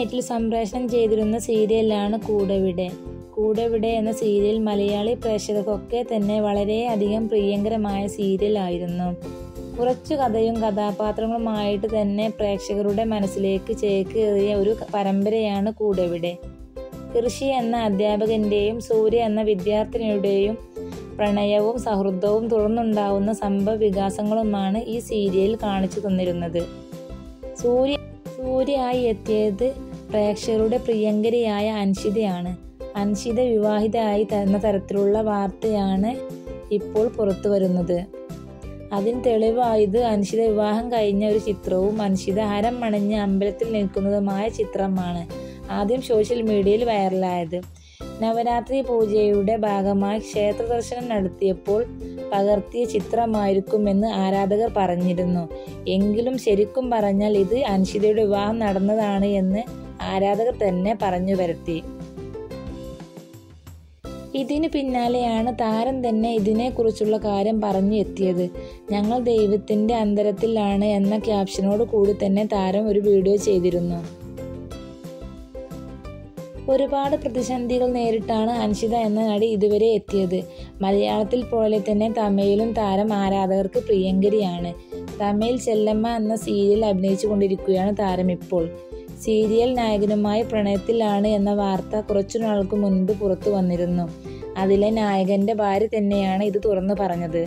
ഏഷ്യാനെറ്റിൽ സംപ്രേഷണം ചെയ്തിരുന്ന സീരിയലാണ് കൂടെവിടെ കൂടെവിടെ എന്ന സീരിയൽ മലയാളി പ്രേക്ഷകർക്കൊക്കെ തന്നെ വളരെയധികം പ്രിയങ്കരമായ സീരിയലായിരുന്നു കുറച്ചു കഥയും കഥാപാത്രങ്ങളുമായിട്ട് തന്നെ പ്രേക്ഷകരുടെ മനസ്സിലേക്ക് ചേക്കേറിയ ഒരു പരമ്പരയാണ് കൂടെവിടെ ഋഷി എന്ന അധ്യാപകന്റെയും സൂര്യ എന്ന വിദ്യാർത്ഥിനിയുടെയും പ്രണയവും സൗഹൃദവും തുടർന്നുണ്ടാവുന്ന സംഭവ വികാസങ്ങളുമാണ് ഈ സീരിയൽ കാണിച്ചു തന്നിരുന്നത് സൂര്യ സൂര്യയായി എത്തിയത് പ്രേക്ഷകരുടെ പ്രിയങ്കരിയായ അൻഷിതയാണ് അൻഷിത വിവാഹിതയായി തന്ന തരത്തിലുള്ള വാർത്തയാണ് ഇപ്പോൾ പുറത്തു വരുന്നത് അതിന് തെളിവായത് അൻഷിത വിവാഹം കഴിഞ്ഞ ഒരു ചിത്രവും അൻഷിത ഹരം മണിഞ്ഞ് അമ്പലത്തിൽ നിൽക്കുന്നതുമായ ചിത്രമാണ് ആദ്യം സോഷ്യൽ മീഡിയയിൽ വൈറലായത് നവരാത്രി പൂജയുടെ ഭാഗമായി ക്ഷേത്ര ദർശനം നടത്തിയപ്പോൾ പകർത്തിയ ചിത്രമായിരിക്കുമെന്ന് ആരാധകർ പറഞ്ഞിരുന്നു എങ്കിലും ശരിക്കും പറഞ്ഞാൽ ഇത് അൻഷിതയുടെ വിവാഹം നടന്നതാണ് എന്ന് ആരാധകർ തന്നെ പറഞ്ഞു വരുത്തി ഇതിനു പിന്നാലെയാണ് താരം തന്നെ ഇതിനെക്കുറിച്ചുള്ള കാര്യം പറഞ്ഞു എത്തിയത് ഞങ്ങൾ ദൈവത്തിന്റെ അന്തരത്തിലാണ് എന്ന ക്യാപ്ഷനോട് കൂടി തന്നെ താരം ഒരു വീഡിയോ ചെയ്തിരുന്നു ഒരുപാട് പ്രതിസന്ധികൾ നേരിട്ടാണ് അൻഷിത എന്ന നടി ഇതുവരെ എത്തിയത് മലയാളത്തിൽ പോലെ തന്നെ തമിഴിലും താരം ആരാധകർക്ക് പ്രിയങ്കരിയാണ് തമിഴ് ചെല്ലമ്മ എന്ന സീരിയൽ അഭിനയിച്ചു കൊണ്ടിരിക്കുകയാണ് താരം ഇപ്പോൾ സീരിയൽ നായകനുമായി പ്രണയത്തിലാണ് എന്ന വാർത്ത കുറച്ചു നാൾക്ക് മുൻപ് പുറത്തു വന്നിരുന്നു അതിലെ നായകന്റെ ഭാര്യ തന്നെയാണ് ഇത് തുറന്നു പറഞ്ഞത്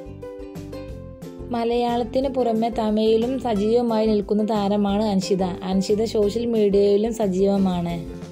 മലയാളത്തിന് പുറമെ തമിഴിലും സജീവമായി നിൽക്കുന്ന താരമാണ് അൻഷിത അൻഷിത സോഷ്യൽ മീഡിയയിലും സജീവമാണ്